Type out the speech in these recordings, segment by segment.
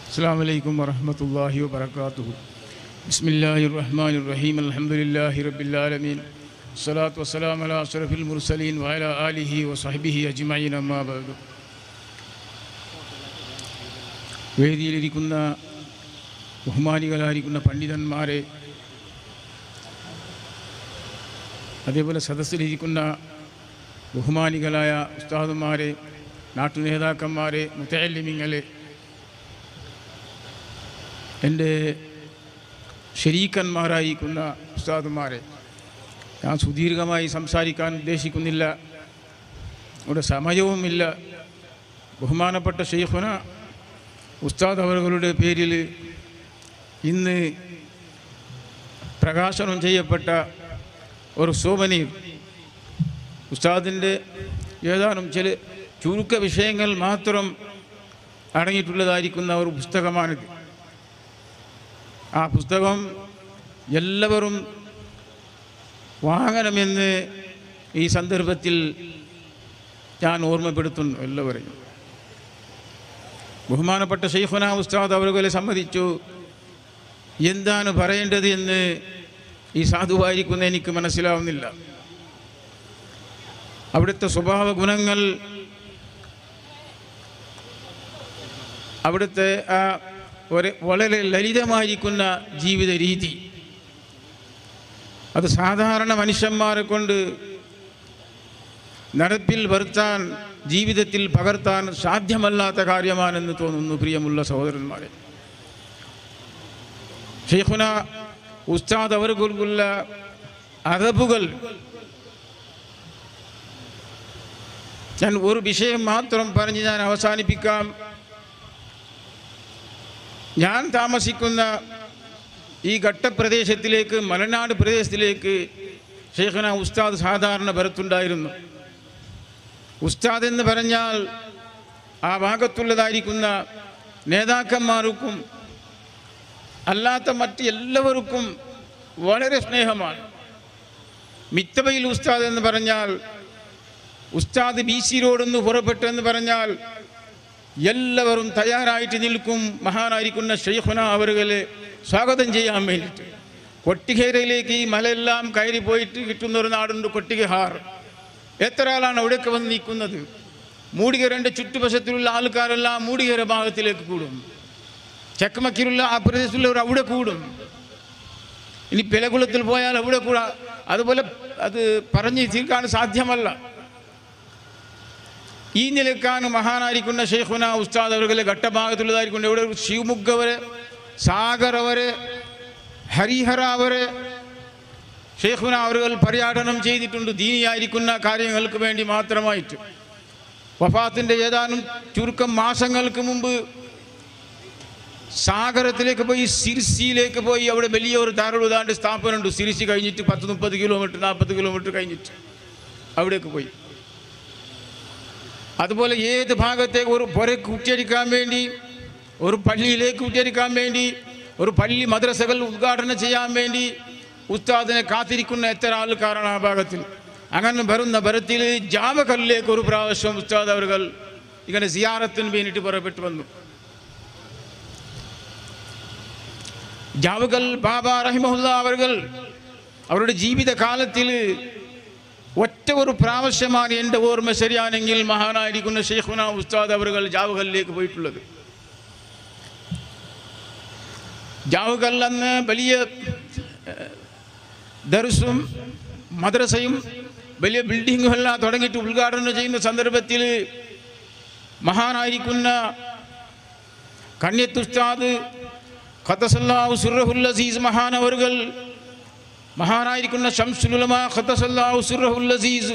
السلام عليكم ورحمة الله وبركاته بسم الله الرحمن الرحيم الحمد لله رب العالمين الصلاة والسلام على أشرف المرسلين وعلى آله وصحبه أجمعين أما بعد വേദിയിലിരിക്കുന്ന ബഹുമാനികളായിരിക്കുന്ന പണ്ഡിതന്മാരെ അതേപോലെ സദസ്സിലിരിക്കുന്ന ബഹുമാനികളായ ഉസ്താദുമാരെ നാട്ടുനേതാക്കന്മാരെ മുത്തല്ലിമിങ്ങളെ എൻ്റെ ഷരീക്കന്മാരായിരിക്കുന്ന ഉസ്താദുമാരെ ഞാൻ സുദീർഘമായി സംസാരിക്കാൻ ഉദ്ദേശിക്കുന്നില്ല ഇവിടെ സമയവുമില്ല ബഹുമാനപ്പെട്ട ഷെയ്ഖുന ഉസ്താദ് അവர்களுടെ പേരിൽ ഇന്ന് പ്രകാശനം ചെയ്യപ്പെട്ട ഒരു സോമനീർ ഉസ്താദിൻ്റെ ഏതാനും ചില ചുരുക്ക വിഷയങ്ങൾ മാത്രം അടങ്ങിയിട്ടുള്ളതായിരിക്കുന്ന ഒരു പുസ്തകമാണിത് ആ പുസ്തകം എല്ലാവരും വാങ്ങണമെന്ന് ഈ സന്ദർഭത്തിൽ ഞാൻ ഓർമ്മപ്പെടുത്തുന്നു എല്ലാവരെയും ബഹുമാനപ്പെട്ട ഷെയ്ഖുന ഉസ്താദ് അവരുകളെ സമ്മതിച്ചു എന്താണ് പറയേണ്ടത് എന്ന് ഈ സാധുവായിരിക്കുന്ന എനിക്ക് മനസ്സിലാവുന്നില്ല അവിടുത്തെ സ്വഭാവ ഗുണങ്ങൾ അവിടുത്തെ ആ ഒരു വളരെ ലളിതമായിരിക്കുന്ന ജീവിത രീതി അത് സാധാരണ മനുഷ്യന്മാരെ കൊണ്ട് നടപ്പിൽ വരുത്താൻ ജീവിതത്തിൽ പകർത്താൻ സാധ്യമല്ലാത്ത കാര്യമാണെന്ന് തോന്നുന്നു പ്രിയമുള്ള സഹോദരന്മാരെ ഷെയ്ഖുന ഉസ്താദ് അവർക്കുള്ള അതബുകൾ ഞാൻ ഒരു വിഷയം മാത്രം പറഞ്ഞ് ഞാൻ അവസാനിപ്പിക്കാം ഞാൻ താമസിക്കുന്ന ഈ ഘട്ടപ്രദേശത്തിലേക്ക് മലനാട് പ്രദേശത്തിലേക്ക് ഷെയ്ഖന ഉസ്താദ് സാധാരണ വരത്തുണ്ടായിരുന്നു ഉസ്താദ് എന്ന് പറഞ്ഞാൽ ആ ഭാഗത്തുള്ളതായിരിക്കുന്ന നേതാക്കന്മാർക്കും അല്ലാത്ത മറ്റ് എല്ലാവർക്കും വളരെ സ്നേഹമാണ് മിത്തബയിൽ ഉസ്താദ് എന്ന് പറഞ്ഞാൽ ഉസ്താദ് ബി സി റോഡെന്ന് പുറപ്പെട്ടെന്ന് പറഞ്ഞാൽ എല്ലാവരും തയ്യാറായിട്ട് നിൽക്കും മഹാനായിരിക്കുന്ന ഷെയ്ഖുന അവരുകളെ സ്വാഗതം ചെയ്യാൻ വേണ്ടിയിട്ട് കൊട്ടികേരയിലേക്ക് ഈ മലയെല്ലാം കയറി പോയിട്ട് കിട്ടുന്ന ഒരു നാടുണ്ട് കൊട്ടികഹാർ എത്ര ആളാണ് അവിടെയൊക്കെ വന്ന് നിൽക്കുന്നത് മൂടികരൻ്റെ ചുറ്റുവശത്തിലുള്ള ആൾക്കാരെല്ലാം മൂടികര ഭാഗത്തിലേക്ക് കൂടും ചെക്കമക്കിലുള്ള ആ പ്രദേശത്തുള്ളവർ അവിടെ കൂടും ഇനി പിലകുളത്തിൽ പോയാൽ അവിടെ കൂടാ അതുപോലെ അത് പറഞ്ഞ് തീർക്കാൻ സാധ്യമല്ല ഈ നിലക്കാണ് മഹാനായിരിക്കുന്ന ഷെയ്ഖുന ഉസ്താദ് അവരുടെ ഘട്ടഭാഗത്തുള്ളതായിരിക്കും ഇവിടെ ശിവമുഗ് അവര് സാഗർ അവര് ഹരിഹര അവര് ഷെയ്ഖുന അവരുകൾ പര്യാടനം ചെയ്തിട്ടുണ്ട് ദീനിയായിരിക്കുന്ന കാര്യങ്ങൾക്ക് വേണ്ടി മാത്രമായിട്ട് വഫാത്തിൻ്റെ ഏതാനും ചുരുക്കം മാസങ്ങൾക്ക് മുമ്പ് സാഗരത്തിലേക്ക് പോയി സിർസിയിലേക്ക് പോയി അവിടെ വലിയ ഒരു താറുതാണ്ട് സ്ഥാപനമുണ്ട് സിരിസി കഴിഞ്ഞിട്ട് പത്ത് മുപ്പത് കിലോമീറ്റർ നാൽപ്പത് കിലോമീറ്റർ കഴിഞ്ഞിട്ട് അവിടേക്ക് പോയി അതുപോലെ ഏത് ഭാഗത്തേക്ക് ഒരു പുരക്ക് കുറ്റിയടിക്കാൻ വേണ്ടി ഒരു പള്ളിയിലേക്ക് കുറ്റിയടിക്കാൻ വേണ്ടി ഒരു പള്ളി മദ്രസകൾ ഉദ്ഘാടനം ചെയ്യാൻ വേണ്ടി ഉസ്താദിനെ കാത്തിരിക്കുന്ന എത്ര ആൾക്കാരാണ് ആ ഭാഗത്തിൽ അങ്ങനെ വരുന്ന ഭരത്തിൽ ജാമകല്ലിലേക്ക് ഒരു പ്രാവശ്യം ഉസ്താദ് അവർ ഇങ്ങനെ സിയാറത്തിന് വേണ്ടിയിട്ട് പുറപ്പെട്ടു വന്നു ജാവുകൽ ബാബ റഹിമുല്ല അവർ അവരുടെ ജീവിതകാലത്തിൽ ഒറ്റ ഒരു പ്രാവശ്യമാണ് എൻ്റെ ഓർമ്മ ശരിയാണെങ്കിൽ മഹാനായിരിക്കുന്ന ഷെയ്ഖുന ഉസ്താദ് അവർ ജാവുകലിലേക്ക് പോയിട്ടുള്ളത് ജാവുകൽ അന്ന് വലിയ ദർസും മദ്രസയും വലിയ ബിൽഡിങ്ങുമെല്ലാം തുടങ്ങിയിട്ട് ഉദ്ഘാടനം ചെയ്യുന്ന സന്ദർഭത്തിൽ മഹാനായിരിക്കുന്ന കണ്യത്തുസ്താദ് ഖത്തസല്ലാഹു സുറഹുൽ അസീസ് മഹാനവറുകൾ മഹാനായിരിക്കുന്ന ഷംസുലുലമ ഖത്തസല്ലാഹു സുറഹുൽ അസീസ്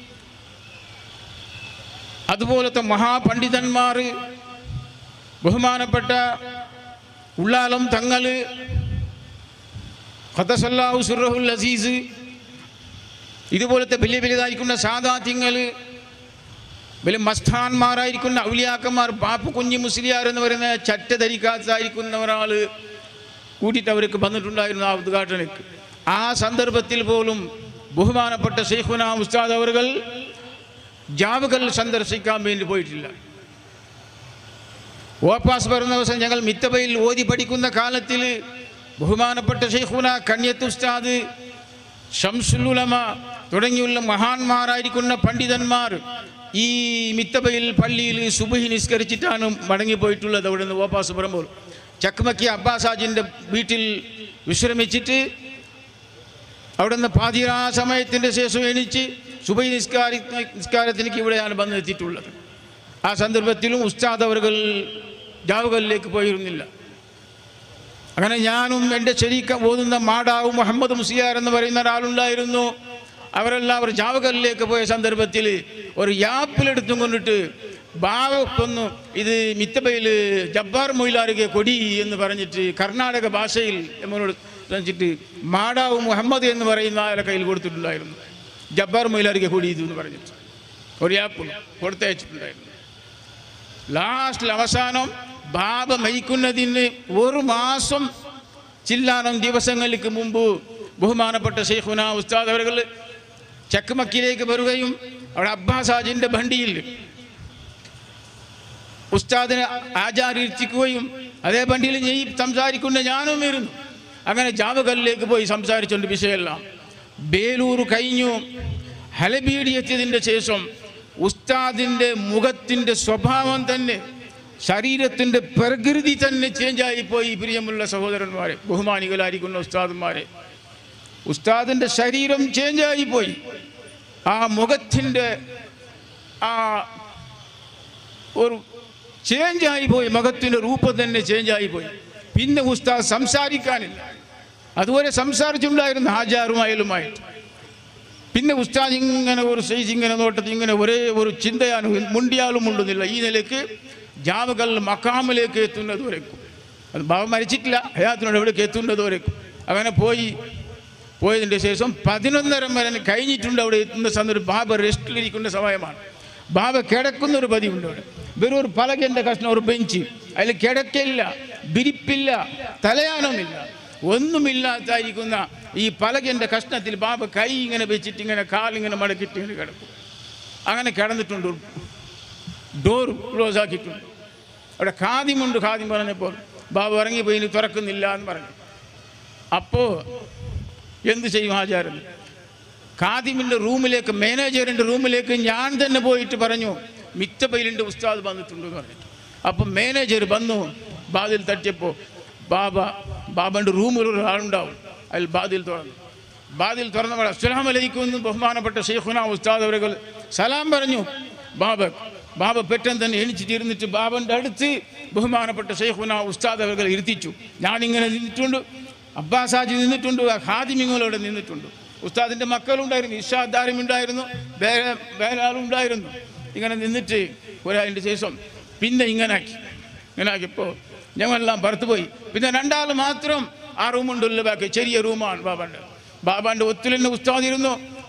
അതുപോലത്തെ മഹാപണ്ഡിതന്മാർ ബഹുമാനപ്പെട്ട ഉള്ളാലം തങ്ങൾ ഖത്തസല്ലാഹു സുറഹുൽ അസീസ് ഇതുപോലത്തെ വലിയ വലുതായിരിക്കുന്ന സാദാത്യങ്ങൾ വലിയ മസ്താന്മാരായിരിക്കുന്ന ഔലിയാക്കന്മാർ ബാപ്പു കുഞ്ഞി മുസ്ലിയാർ എന്ന് പറയുന്ന ചട്ട ധരിക്കാത്തതായിരിക്കുന്ന ഒരാൾ കൂട്ടിയിട്ട് അവർക്ക് വന്നിട്ടുണ്ടായിരുന്നു ആ ഉദ്ഘാടനക്ക് ആ സന്ദർഭത്തിൽ പോലും ബഹുമാനപ്പെട്ട ഷെയ്ഖുന ഉസ്താദ് അവർ ജാവുകൾ സന്ദർശിക്കാൻ വേണ്ടി പോയിട്ടില്ല ഓപ്പാസ് പറയുന്ന ദിവസം ഞങ്ങൾ മിത്തബയിൽ ഓതി പഠിക്കുന്ന കാലത്തിൽ ബഹുമാനപ്പെട്ട ഷെയ്ഖുന കണ്യത്ത് ഉസ്താദ് ഷംസുലുലമ തുടങ്ങിയുള്ള മഹാന്മാരായിരിക്കുന്ന പണ്ഡിതന്മാർ ഈ മിത്തബയിൽ പള്ളിയിൽ സുബഹി നിസ്കരിച്ചിട്ടാണ് മടങ്ങിപ്പോയിട്ടുള്ളത് അവിടെ നിന്ന് ഓപ്പാസ് പറയുമ്പോൾ ചക്മക്കി അബ്ബാസാജിൻ്റെ വീട്ടിൽ വിശ്രമിച്ചിട്ട് അവിടെ നിന്ന് പാതിരാ സമയത്തിൻ്റെ ശേഷം എണീച്ച് സുബൈ നിസ്കാരി നിസ്കാരത്തിലേക്ക് ഇവിടെയാണ് വന്ന് എത്തിയിട്ടുള്ളത് ആ സന്ദർഭത്തിലും ഉസ്താദ് അവർ ജാവുകളിലേക്ക് പോയിരുന്നില്ല അങ്ങനെ ഞാനും എൻ്റെ ശരീക്ക ഓതുന്ന മാടാവും മുഹമ്മദ് മുസിയാർ എന്ന് പറയുന്ന ഒരാളുണ്ടായിരുന്നു അവരെല്ലാവരും ജാവകലിലേക്ക് പോയ സന്ദർഭത്തിൽ ഒരു യാപ്പിലെടുത്തും കൊണ്ടിട്ട് ബാവക്കൊന്നു ഇത് മിത്തബയിൽ ജബ്ബാർ മൊയിലാറുകെ കൊടി എന്ന് പറഞ്ഞിട്ട് കർണാടക ഭാഷയിൽ എന്നോട് വെച്ചിട്ട് മാടാവ് മുഹമ്മദ് എന്ന് പറയുന്ന ആളെ കയ്യിൽ കൊടുത്തിട്ടുണ്ടായിരുന്നു ജബ്ബാർ മൊയിലാറുകെ കൊടി ഇത് എന്ന് പറഞ്ഞിട്ട് ഒരു യാപ്പ് കൊടുത്തയച്ചിട്ടുണ്ടായിരുന്നു ലാസ്റ്റിൽ അവസാനം ബാബ മരിക്കുന്നതിന് ഒരു മാസം ചില്ലാനം ദിവസങ്ങൾക്ക് മുമ്പ് ബഹുമാനപ്പെട്ട ഷെയ്ഖുന ഉസ്താദ് അവർ ചക്കുമക്കിലേക്ക് വരികയും അവിടെ അബ്ബാസാജിൻ്റെ വണ്ടിയിൽ ഉസ്താദിനെ ആചാരിച്ചിക്കുകയും അതേ വണ്ടിയിൽ ഞാൻ സംസാരിക്കുന്ന ഞാനും ഇരുന്നു അങ്ങനെ ജാവകല്ലിലേക്ക് പോയി സംസാരിച്ചുകൊണ്ട് വിഷയമെല്ലാം ബേലൂർ കഴിഞ്ഞു ഹലബീഡി എത്തിയതിൻ്റെ ശേഷം ഉസ്താദിൻ്റെ മുഖത്തിൻ്റെ സ്വഭാവം തന്നെ ശരീരത്തിൻ്റെ പ്രകൃതി തന്നെ ചേഞ്ചായി പോയി പ്രിയമുള്ള സഹോദരന്മാരെ ബഹുമാനികളായിരിക്കുന്ന ഉസ്താദന്മാരെ ഉസ്താദിൻ്റെ ശരീരം ചേഞ്ചായി പോയി ആ മുഖത്തിൻ്റെ ആ ഒരു ചേഞ്ചായി പോയി മുഖത്തിൻ്റെ രൂപം തന്നെ ചേഞ്ചായി പോയി പിന്നെ ഉസ്താദ് സംസാരിക്കാനില്ല അതുപോലെ സംസാരിച്ചുണ്ടായിരുന്നു ഹാജാറുമായാലുമായിട്ട് പിന്നെ ഉസ്താദ് ഇങ്ങനെ ഒരു സൈസ് ഇങ്ങനെ നോട്ടത്തിൽ ഇങ്ങനെ ഒരേ ഒരു ചിന്തയാണ് മുണ്ടിയാലും മുണ്ടുന്നില്ല ഈ നിലയ്ക്ക് ജാവകൾ മക്കാമിലേക്ക് എത്തുന്നത് വരയ്ക്കും അത് ബാബ മരിച്ചിട്ടില്ല ഹയാത്തിനോട് എവിടേക്ക് എത്തുന്നത് വരയ്ക്കും അങ്ങനെ പോയി പോയതിൻ്റെ ശേഷം പതിനൊന്നര വരെ കഴിഞ്ഞിട്ടുണ്ട് അവിടെ എത്തുന്ന സന്ദർഭം ബാബ റെസ്റ്റിലിരിക്കുന്ന സമയമാണ് ബാബ കിടക്കുന്ന ഒരു പതിവുണ്ട് അവിടെ വെറും ഒരു പലകൻ്റെ കഷ്ണം ഒരു ബെഞ്ച് അതിൽ കിടക്കില്ല വിരിപ്പില്ല തലയാനമില്ല ഒന്നുമില്ലാത്തായിരിക്കുന്ന ഈ പലകൻ്റെ കഷ്ണത്തിൽ ബാബ കൈ ഇങ്ങനെ വെച്ചിട്ട് ഇങ്ങനെ കാലിങ്ങനെ മടക്കിയിട്ട് ഇങ്ങനെ കിടക്കും അങ്ങനെ കിടന്നിട്ടുണ്ട് ഡോർ ക്ലോസ് ആക്കിയിട്ടുണ്ട് അവിടെ ഖാദിമുണ്ട് ഖാദിം പറഞ്ഞപ്പോൾ ബാബ ഇറങ്ങിപ്പോയി ഇനി തുറക്കുന്നില്ല എന്ന് പറഞ്ഞു അപ്പോൾ എന്ത് ചെയ്യും ആചാരം ഖാദിമിൻ്റെ റൂമിലേക്ക് മാനേജറിൻ്റെ റൂമിലേക്ക് ഞാൻ തന്നെ പോയിട്ട് പറഞ്ഞു മിത്തബയിലിൻ്റെ ഉസ്താദ് വന്നിട്ടുണ്ട് എന്ന് പറഞ്ഞിട്ട് അപ്പം മാനേജർ വന്നു ബാതിൽ തട്ടിയപ്പോൾ ബാബ ബാബൻ്റെ റൂമിൽ ഒരാളുണ്ടാവും അതിൽ ബാതിൽ തുറന്നു ബാതിൽ തുറന്നപ്പോൾ അസ്സലാം അലൈക്കും എന്ന് ബഹുമാനപ്പെട്ട ഷെയ്ഖുന ഉസ്താദ് അവരുകൾ സലാം പറഞ്ഞു ബാബ ബാബ പെട്ടെന്ന് തന്നെ എണിച്ചിട്ടിരുന്നിട്ട് ബാബൻ്റെ അടുത്ത് ബഹുമാനപ്പെട്ട ഷെയ്ഖുന ഉസ്താദ് അവരുകൾ ഇരുത്തിച്ചു ഞാനിങ്ങനെ നിന്നിട്ടുണ്ട് അബ്ബാസാജി നിന്നിട്ടുണ്ട് ആ ഖാദിമിങ്ങളോട് നിന്നിട്ടുണ്ട് ഉസ്താദിൻ്റെ മക്കളുണ്ടായിരുന്നു ഇഷാദാരും ഉണ്ടായിരുന്നു വേറെ വേറെ ആളുണ്ടായിരുന്നു ഇങ്ങനെ നിന്നിട്ട് ഒരാളിൻ്റെ ശേഷം പിന്നെ ഇങ്ങനാക്കി ഇങ്ങനാക്കിയപ്പോൾ ഞങ്ങളെല്ലാം പുറത്തു പോയി പിന്നെ രണ്ടാൾ മാത്രം ആ റൂമുണ്ടല്ലോ ബാക്കി ചെറിയ റൂമാണ് ബാബാൻ്റെ ബാബാൻ്റെ ഒത്തുലിൻ്റെ ഉസ്താദിരുന്നു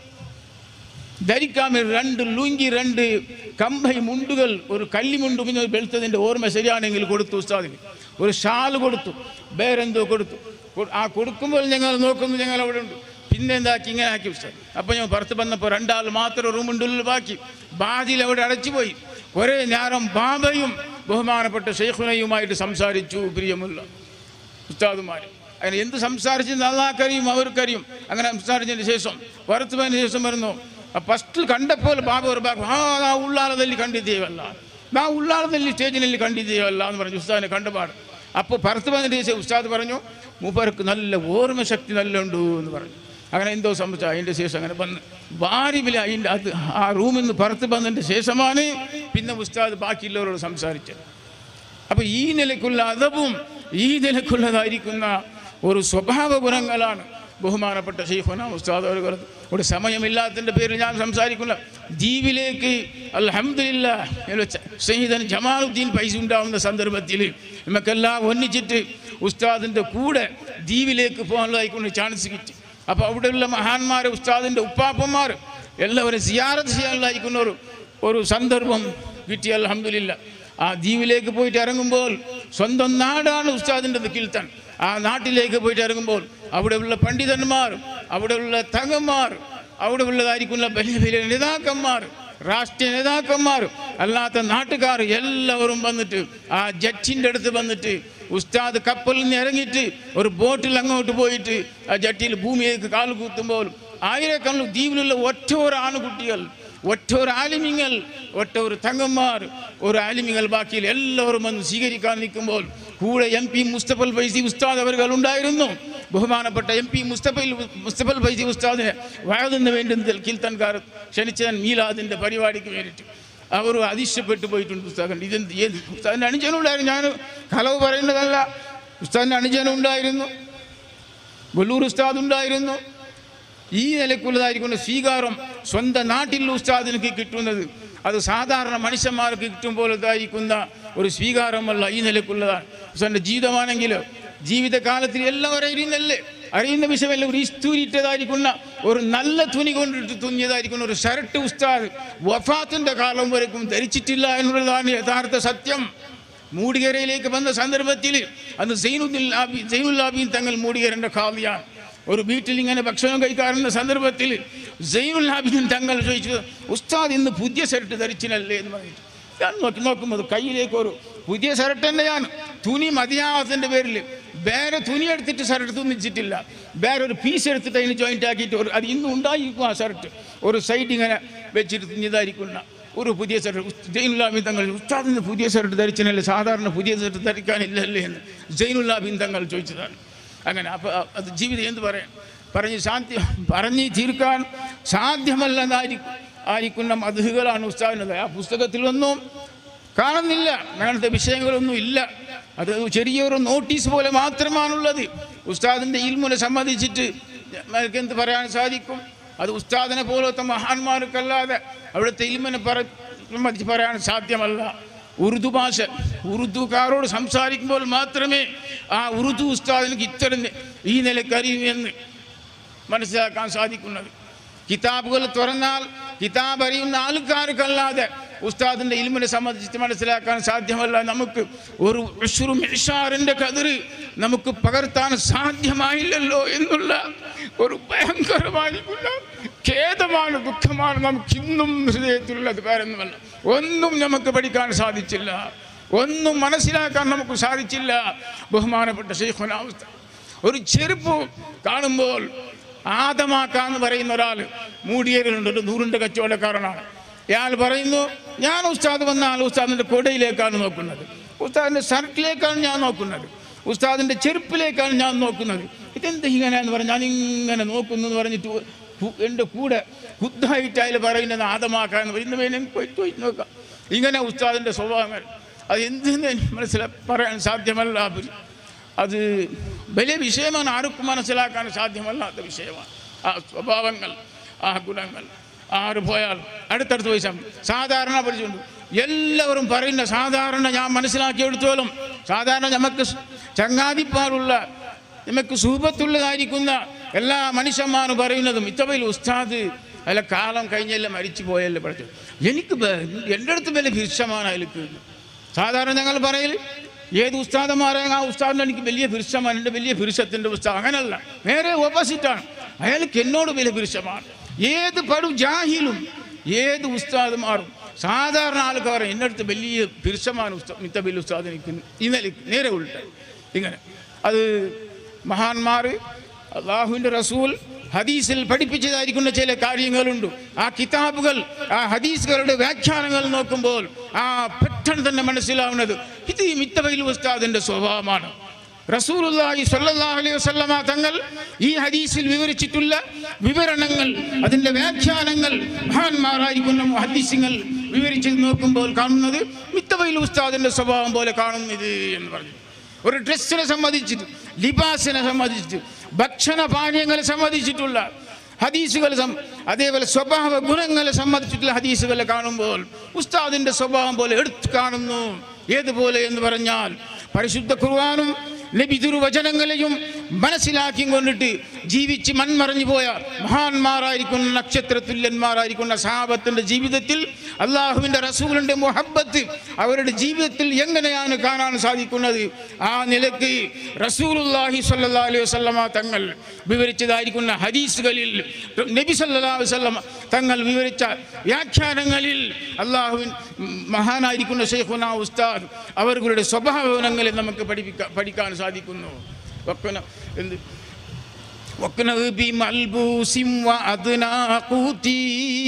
ധരിക്കാൻ വേണ്ടി രണ്ട് ലുങ്കി രണ്ട് കമ്പൈ മുണ്ടുകൾ ഒരു കല്ലിമുണ്ട് പിന്നെ ഒരു വെളുത്തതിൻ്റെ ഓർമ്മ ശരിയാണെങ്കിൽ കൊടുത്തു ഉസ്താദിന് ഒരു ഷാൾ കൊടുത്തു വേറെന്തോ കൊടുത്തു കൊ- ആ കൊടുക്കുമ്പോൾ ഞങ്ങൾ നോക്കുന്നു ഞങ്ങൾ അവിടെ ഉണ്ട് പിന്നെ എന്താക്കി ഇങ്ങനെ ആക്കി ഉസ്താദ് അപ്പോൾ ഞാൻ പുറത്ത് വന്നപ്പോൾ രണ്ടാൾ മാത്രം റൂമുണ്ടുള്ളിൽ ബാക്കി ബാജിൽ അവിടെ അടച്ചുപോയി ഒരേ നേരം ബാബയും ബഹുമാനപ്പെട്ട ഷെയ്ഖുനയുമായിട്ട് സംസാരിച്ചു പ്രിയമുള്ള ഉസ്താദുമാർ അങ്ങനെ എന്ത് സംസാരിച്ചെന്ന് അള്ളാഹ്ക്കറിയും അവർക്കറിയും അങ്ങനെ സംസാരിച്ചതിന് ശേഷം പുറത്ത് പോയതിന് ശേഷം വരുന്നു ಫಸ್ಟ್ ಕಂಡപ്പോൾ ಬಾಬಾ ಅವರು ಬಾಬಾ ಹಾ ನಾವು ಉಳ್ಳಾಲದಲ್ಲಿ ಕಂಡಿದ್ದೇವಲ್ಲ ನಾವು ಉಳ್ಳಾಲದಲ್ಲಿ സ്റ്റേജിನಲ್ಲಿ ಕಂಡಿದ್ದೇವಲ್ಲ എന്ന് പറഞ്ഞു ഉസ്താദിനെ കണ്ടുപാട് അപ്പോൾ പുറത്ത് വന്നിട്ട് ശേഷം ഉസ്താദ് പറഞ്ഞു മൂപ്പർക്ക് നല്ല ഓർമ്മശക്തി നല്ല ഉണ്ട് എന്ന് പറഞ്ഞു അങ്ങനെ എന്തോ സംഭവിച്ചു അതിൻ്റെ ശേഷം അങ്ങനെ വന്ന് വാരിവില അതിൻ്റെ അത് ആ റൂമിൽ നിന്ന് പുറത്ത് വന്നതിൻ്റെ ശേഷമാണ് പിന്നെ ഉസ്താദ് ബാക്കിയുള്ളവരോട് സംസാരിച്ചത് അപ്പോൾ ഈ നിലക്കുള്ള അതവും ഈ നിലക്കുള്ളതായിരിക്കുന്ന ഒരു സ്വഭാവ ഗുണങ്ങളാണ് ബഹുമാനപ്പെട്ട ഷെയ്ഖുന ഉസ്താദ് അവർ ഒരു സമയമില്ലാത്തതിൻ്റെ പേരിൽ ഞാൻ സംസാരിക്കുന്ന ദ്വീപിലേക്ക് അൽഹംദുലില്ല സഹിതൻ ജമാലുദ്ദീൻ പൈസ ഉണ്ടാവുന്ന സന്ദർഭത്തിൽ നമുക്കെല്ലാം ഒന്നിച്ചിട്ട് ഉസ്താദിൻ്റെ കൂടെ ദ്വീപിലേക്ക് പോകാനുള്ളതായിക്കൊണ്ട് ചാൻസ് കിട്ടി അപ്പോൾ അവിടെയുള്ള മഹാന്മാർ ഉസ്താദിൻ്റെ ഉപ്പാപ്പന്മാർ എല്ലാവരും സിയാറത്ത് ചെയ്യാനുള്ളതായിരിക്കുന്ന ഒരു ഒരു സന്ദർഭം കിട്ടി അൽഹംദുലില്ല ആ ദ്വീപിലേക്ക് പോയിട്ട് ഇറങ്ങുമ്പോൾ സ്വന്തം നാടാണ് ഉസ്താദിൻ്റെ കിൽത്തൻ ആ നാട്ടിലേക്ക് പോയിട്ട് ഇറങ്ങുമ്പോൾ അവിടെയുള്ള പണ്ഡിതന്മാർ അവിടെയുള്ള തങ്ങന്മാർ അവിടെ ഉള്ളതായിരിക്കുന്ന വലിയ വലിയ നേതാക്കന്മാർ രാഷ്ട്രീയ നേതാക്കന്മാരും അല്ലാത്ത നാട്ടുകാർ എല്ലാവരും വന്നിട്ട് ആ ജഡ്ജിൻ്റെ അടുത്ത് വന്നിട്ട് ഉസ്താദ് കപ്പലിൽ നിന്ന് ഇറങ്ങിയിട്ട് ഒരു ബോട്ടിൽ അങ്ങോട്ട് പോയിട്ട് ആ ജട്ടിയിൽ ഭൂമിയിലേക്ക് കാൽ കുത്തുമ്പോൾ ആയിരക്കണക്കിന് ദ്വീപിലുള്ള ഒറ്റ ഒരു ആണുകുട്ടികൾ ഒറ്റ ഒരു ആലിമിങ്ങൾ ഒറ്റ ഒരു തങ്ങന്മാർ ഒരു ആലിമിങ്ങൾ ബാക്കിയിൽ എല്ലാവരും വന്ന് സ്വീകരിക്കാൻ നിൽക്കുമ്പോൾ കൂടെ എം പി മുസ്തഫൽ ഫൈസി ഉസ്താദ് അവർ ഉണ്ടായിരുന്നു ബഹുമാനപ്പെട്ട എം പി മുസ്തഫൽ മുസ്തഫൽ ഫൈസി ഉസ്താദിനെ വയതിന് വേണ്ടി കീർത്തൻകാർ ക്ഷണിച്ചതൻ മീലാദിൻ്റെ പരിപാടിക്ക് വേണ്ടിയിട്ട് അവർ അതിശയപ്പെട്ടു പോയിട്ടുണ്ട് ഉസ്താദൻ ഇതെന്ത് ഏത് ഉസ്താദിൻ്റെ അനുജനുണ്ടായിരുന്നു ഞാൻ കലവ് പറയുന്നതല്ല ഉസ്താദിൻ്റെ അനുജനുണ്ടായിരുന്നു വെള്ളൂർ ഉസ്താദ് ഉണ്ടായിരുന്നു ഈ നിലക്കുള്ളതായിരിക്കുന്ന സ്വീകാരം സ്വന്തം നാട്ടിൽ ഉസ്താദിനക്ക് കിട്ടുന്നത് അത് സാധാരണ മനുഷ്യന്മാർക്ക് കിട്ടും പോലത്തായിരിക്കുന്ന ഒരു സ്വീകാരമല്ല ഈ നിലക്കുള്ളതാണ് ഉസ്താദിൻ്റെ ജീവിതമാണെങ്കിൽ ജീവിതകാലത്തിൽ എല്ലാവരും അറിയുന്നല്ലേ അറിയുന്ന വിഷയമല്ല ഒരു ഇസ്തൂരിട്ടതായിരിക്കുന്ന ഒരു നല്ല തുണി കൊണ്ടിട്ട് തുന്നിയതായിരിക്കുന്ന ഒരു ഷർട്ട് ഉസ്താദ് വഫാത്തിൻ്റെ കാലം വരയ്ക്കും ധരിച്ചിട്ടില്ല എന്നുള്ളതാണ് യഥാർത്ഥ സത്യം മൂടികരയിലേക്ക് വന്ന സന്ദർഭത്തിൽ അന്ന് സൈനുദ്ദീൻ ആബി സൈനുല്ലാബീൻ തങ്ങൾ മൂടികരൻ്റെ ഖാദിയാണ് ഒരു വീട്ടിൽ ഇങ്ങനെ ഭക്ഷണം കഴിക്കാറുന്ന സന്ദർഭത്തിൽ സൈനുൽ ആബിദിൻ തങ്ങൾ ചോദിച്ചു ഉസ്താദ് ഇന്ന് പുതിയ ഷർട്ട് ധരിച്ചിനല്ലേ എന്ന് പറഞ്ഞിട്ട് ഞാൻ നോക്കി നോക്കുമ്പോൾ കയ്യിലേക്ക് ഒരു പുതിയ ഷർട്ട് തന്നെയാണ് തുണി മതിയാവാത്തതിൻ്റെ പേരിൽ വേറെ തുണി എടുത്തിട്ട് ഷർട്ട് തുന്നിച്ചിട്ടില്ല വേറെ ഒരു പീസ് എടുത്തിട്ട് അതിന് ജോയിൻ്റ് ആക്കിയിട്ട് ഒരു അത് ഇന്നും ഉണ്ടായിരിക്കും ആ ഷർട്ട് ഒരു സൈഡ് ഇങ്ങനെ വെച്ചിട്ട് തുന്നിയതായിരിക്കുന്ന ഒരു പുതിയ ഷർട്ട് ജൈനുല്ലാബിൻ തങ്ങൾ ഉസ്താദിന് പുതിയ ഷർട്ട് ധരിച്ചനല്ലേ സാധാരണ പുതിയ ഷർട്ട് ധരിക്കാനില്ലല്ലേ എന്ന് ജൈനുല്ലാബിൻ തങ്ങൾ ചോദിച്ചതാണ് അങ്ങനെ അപ്പോൾ അത് ജീവിതം എന്ത് പറയാൻ പറഞ്ഞ് ശാന്തി പറഞ്ഞ് തീർക്കാൻ സാധ്യമല്ലെന്നായിരിക്കും ആയിരിക്കുന്ന മധുകളാണ് ഉസ്താദിനത് ആ പുസ്തകത്തിലൊന്നും കാണുന്നില്ല അങ്ങനത്തെ വിഷയങ്ങളൊന്നും ഇല്ല അത് ചെറിയൊരു നോട്ടീസ് പോലെ മാത്രമാണുള്ളത് ഉസ്താദിൻ്റെ ഇൽമുനെ സംബന്ധിച്ചിട്ട് നമുക്ക് എന്ത് പറയാൻ സാധിക്കും അത് ഉസ്താദിനെ പോലത്തെ മഹാന്മാർക്കല്ലാതെ അവിടുത്തെ ഇൽമിനെ പറ സംബന്ധിച്ച് പറയാൻ സാധ്യമല്ല ഉറുദു ഭാഷ ഉറുദുകാരോട് സംസാരിക്കുമ്പോൾ മാത്രമേ ആ ഉറുദു ഉസ്താദിന് ഇത്തരം ഈ നിലക്കറിയുമെന്ന് മനസ്സിലാക്കാൻ സാധിക്കുന്നത് കിതാബുകൾ തുറന്നാൽ കിതാബ് അറിയുന്ന ആൾക്കാർക്കല്ലാതെ ഉസ്താദിൻ്റെ ഇൽമിനെ സംബന്ധിച്ച് മനസ്സിലാക്കാൻ സാധ്യമല്ല നമുക്ക് ഒരു ഉഷുറും ഇഷാറിൻ്റെ കതിര് നമുക്ക് പകർത്താൻ സാധ്യമായില്ലല്ലോ എന്നുള്ള ഒരു ഭയങ്കരമായിരിക്കുന്ന ഖേദമാണ് ദുഃഖമാണ് നമുക്ക് ഇന്നും ഹൃദയത്തിലുള്ളത് വേറൊന്നുമല്ല ഒന്നും നമുക്ക് പഠിക്കാൻ സാധിച്ചില്ല ഒന്നും മനസ്സിലാക്കാൻ നമുക്ക് സാധിച്ചില്ല ബഹുമാനപ്പെട്ട ശൈഖുനാവസ്ഥ ഒരു ചെരുപ്പ് കാണുമ്പോൾ ആദമാക്കാന്ന് പറയുന്ന ഒരാൾ മൂടിയേറിലുണ്ട് ഒരു നൂറിൻ്റെ കച്ചവടക്കാരനാണ് ഇയാൾ പറയുന്നു ഞാൻ ഉസ്താദ് വന്നാൽ ഉസ്താദിൻ്റെ കൊടയിലേക്കാണ് നോക്കുന്നത് ഉസ്താദിൻ്റെ ഷർട്ടിലേക്കാണ് ഞാൻ നോക്കുന്നത് ഉസ്താദിൻ്റെ ചെരുപ്പിലേക്കാണ് ഞാൻ നോക്കുന്നത് ഇതെന്ത് ഇങ്ങനെയാന്ന് പറഞ്ഞ് ഞാൻ ഇങ്ങനെ നോക്കുന്നു എന്ന് പറഞ്ഞിട്ട് കു- എൻ്റെ കൂടെ കുദ്ധായിട്ട് അതിൽ പറയുന്നത് ആദമാക്കാന്ന് പറയുന്ന വേണം പോയിട്ട് പോയി നോക്കാം ഇങ്ങനെ ഉസ്താദിൻ്റെ സ്വഭാവങ്ങൾ അത് എന്തെന്ന് മനസ്സിലാ പറയാൻ സാധ്യമല്ല അവര്. അത് വലിയ വിഷയമാണ് ആർക്കും മനസ്സിലാക്കാൻ സാധ്യമല്ലാത്ത വിഷയമാണ് ആ സ്വഭാവങ്ങൾ ആ ഗുണങ്ങൾ ആര് പോയാൽ അടുത്തടുത്ത് പോയി സം- സാധാരണ പഠിച്ചുകൊണ്ട് എല്ലാവരും പറയുന്ന സാധാരണ ഞാൻ മനസ്സിലാക്കിയെടുത്തോളും സാധാരണ നമുക്ക് സ് ചങ്ങാതിപ്പാലുള്ള നമുക്ക് സൂപത്തുള്ളതായിരിക്കുന്ന എല്ലാ മനുഷ്യന്മാരും പറയുന്നതും ഇത്തവയിൽ ഉസ്താദ് അല്ല കാലം കഴിഞ്ഞല്ലേ മരിച്ചു പോയല്ലേ പഠിച്ചു എനിക്ക് ബ- എൻ്റെ അടുത്ത് വലിയ ഭീഷമാണ് അതിലേക്ക് സാധാരണ ഞങ്ങൾ പറയൽ ഏത് ഉസ്താദന്മാരെ ആ ഉസ്താദിന് എനിക്ക് വലിയ ഫിർഷമാണ് എൻ്റെ വലിയ ഫിർഷത്തിൻ്റെ ഉസ്താദ് അങ്ങനല്ല നേരെ ഓപ്പോസിറ്റാണ് അയാൾക്ക് എന്നോട് വലിയ ഫിർഷമാണ് ഏത് പടു ജാഹിലും ഏത് ഉസ്താദുമാറും സാധാരണ ആൾക്കാർ എൻ്റെ അടുത്ത് വലിയ ഫിർഷമാണ് ഉസ്താദ് മിത്തബിൽ ഉസ്താദ് എനിക്ക് ഈ നിലയ്ക്ക് നേരെ ഉൾട്ട് ഇങ്ങനെ അത് മഹാന്മാർ അള്ളാഹുവിൻ്റെ റസൂൽ ഹദീസിൽ പഠിപ്പിച്ചതായിരിക്കുന്ന ചില കാര്യങ്ങളുണ്ട് ആ കിതാബുകൾ ആ ഹദീസുകളുടെ വ്യാഖ്യാനങ്ങൾ നോക്കുമ്പോൾ ആ പെട്ടെന്ന് തന്നെ മനസ്സിലാവുന്നത് ഇത് ഈ മിത്തബൈൽ ഉസ്താദിൻ്റെ സ്വഭാവമാണ് റസൂലുള്ളാഹി സ്വല്ലല്ലാഹു അലൈഹി വസല്ലമ തങ്ങൾ ഈ ഹദീസിൽ വിവരിച്ചിട്ടുള്ള വിവരണങ്ങൾ അതിൻ്റെ വ്യാഖ്യാനങ്ങൾ മഹാന്മാരായിരിക്കുന്ന ഹദീസുകൾ വിവരിച്ച് നോക്കുമ്പോൾ കാണുന്നത് മിത്തബൈൽ ഉസ്താദിൻ്റെ സ്വഭാവം പോലെ കാണുന്നത് എന്ന് പറഞ്ഞു ഒരു ഡ്രസ്സിനെ സംബന്ധിച്ചിട്ട് ലിബാസിനെ സംബന്ധിച്ചിട്ട് ഭക്ഷണ പാനീയങ്ങളെ സംബന്ധിച്ചിട്ടുള്ള ഹദീസുകൾ സം- അതേപോലെ സ്വഭാവ ഗുണങ്ങളെ സംബന്ധിച്ചിട്ടുള്ള ഹദീസുകളെ കാണുമ്പോൾ ഉസ്താദിൻ്റെ സ്വഭാവം പോലെ എടുത്തു കാണുന്നു ഏതുപോലെ എന്ന് പറഞ്ഞാൽ പരിശുദ്ധ ഖുർആാനും നബി തിരുവചനങ്ങളെയും മനസ്സിലാക്കി കൊണ്ടിട്ട് ജീവിച്ച് മൺമറഞ്ഞു പോയ മഹാന്മാരായിരിക്കുന്ന നക്ഷത്ര തുല്യന്മാരായിരിക്കുന്ന സഹാബത്തിൻ്റെ ജീവിതത്തിൽ അള്ളാഹുവിൻ്റെ റസൂലിൻ്റെ മുഹബത്ത് അവരുടെ ജീവിതത്തിൽ എങ്ങനെയാണ് കാണാൻ സാധിക്കുന്നത് ആ നിലയ്ക്ക് റസൂലുല്ലാഹി സല്ലാ അലൈഹി വസല്ലമ തങ്ങൾ വിവരിച്ചതായിരിക്കുന്ന ഹദീസുകളിൽ നബി സല്ലാ വസല്ലമ തങ്ങൾ വിവരിച്ച വ്യാഖ്യാനങ്ങളിൽ അള്ളാഹുവിൻ മഹാനായിരിക്കുന്ന ഷെയ്ഖുന ഉസ്താദ് അവരുടെ സ്വഭാവനങ്ങളെ നമുക്ക് പഠിപ്പിക്കാൻ പഠിക്കാൻ സാധിക്കുന്നു വക്കന എന്ത് وكنه بملبوس وأدنى قوتي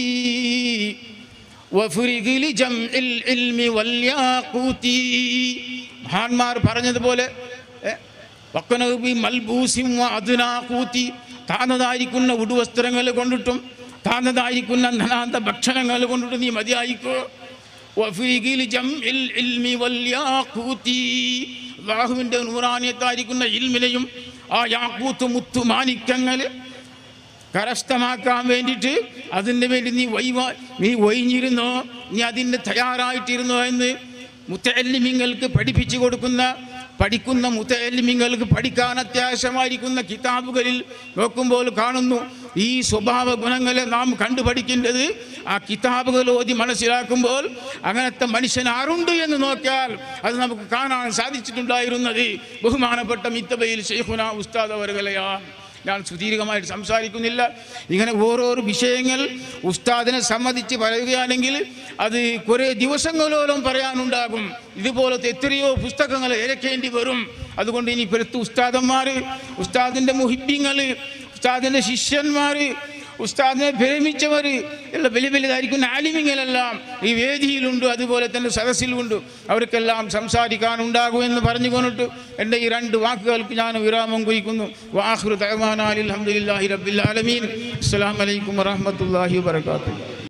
وفرق لجمع العلم والياقوت മഹാന്മാർ പറഞ്ഞതുപോലെ ഏ, വക്കനഹു ബി മൽബൂസിം വഅദ്നാ ഖൂതി താന്നതായിരിക്കുന്ന ഉടുവസ്ത്രങ്ങൾ കൊണ്ടിട്ടും താന്നതായിരിക്കുന്ന നനാന്ത ഭക്ഷണങ്ങൾ കൊണ്ടിട്ടും നീ മതിയായിക്കോ വഫീഖിൽ ജംഇൽ ഇൽമി വൽ യാഖൂതി അല്ലാഹുവിൻ്റെ നൂറാനിയത്തായിരിക്കുന്ന ഇൽമിനെയും ആ യാക്കൂത്ത് മുത്തു മാണിക്യങ്ങൾ കരസ്ഥമാക്കാൻ വേണ്ടിയിട്ട് അതിന് വേണ്ടി നീ വൈവ നീ ഒഴിഞ്ഞിരുന്നോ നീ അതിന് തയ്യാറായിട്ടിരുന്നോ എന്ന് മുത്തല്ലിമിങ്ങൾക്ക് പഠിപ്പിച്ചു കൊടുക്കുന്ന പഠിക്കുന്ന മുത്തല്ലിമിങ്ങൾക്ക് പഠിക്കാൻ അത്യാവശ്യമായിരിക്കുന്ന കിതാബുകളിൽ നോക്കുമ്പോൾ കാണുന്നു ഈ സ്വഭാവ ഗുണങ്ങളെ നാം കണ്ടുപഠിക്കേണ്ടത് ആ കിതാബുകൾ ഓതി മനസ്സിലാക്കുമ്പോൾ അങ്ങനത്തെ മനുഷ്യൻ ആരുണ്ട് എന്ന് നോക്കിയാൽ അത് നമുക്ക് കാണാൻ സാധിച്ചിട്ടുണ്ടായിരുന്നത് ബഹുമാനപ്പെട്ട മിത്തബയിൽ ഷെയ്ഖുന ഉസ്താദ് അവരുകളെയാണ് ഞാൻ സുദീർഘമായിട്ട് സംസാരിക്കുന്നില്ല ഇങ്ങനെ ഓരോരോ വിഷയങ്ങൾ ഉസ്താദിനെ സംബന്ധിച്ച് പറയുകയാണെങ്കിൽ അത് കുറേ ദിവസങ്ങളോളം പറയാനുണ്ടാകും ഇതുപോലത്തെ എത്രയോ പുസ്തകങ്ങൾ ഇരക്കേണ്ടി വരും അതുകൊണ്ട് ഇനി പെരുത്ത് ഉസ്താദന്മാർ ഉസ്താദിൻ്റെ മുഹിബ്യങ്ങൾ ഉസ്താദിൻ്റെ ശിഷ്യന്മാർ ഉസ്താദിനെ പ്രേമിച്ചവർ എല്ലാം വലിയ വലുതായിരിക്കുന്ന ആലിമ്യങ്ങളെല്ലാം ഈ വേദിയിലുണ്ട് അതുപോലെ തന്നെ സദസ്സിലുണ്ട് അവർക്കെല്ലാം സംസാരിക്കാനുണ്ടാകുമെന്ന് പറഞ്ഞുകൊണ്ടിട്ട് എൻ്റെ ഈ രണ്ട് വാക്കുകൾക്ക് ഞാൻ വിരാമം കുറിക്കുന്നു വാഹുർ തഹമാനാലി അലഹമുല്ലാഹി റബ്ബിൽ ആലമീൻ അസ്സാം വലൈക്കും വറഹമത്തല്ലാഹി വാത്തു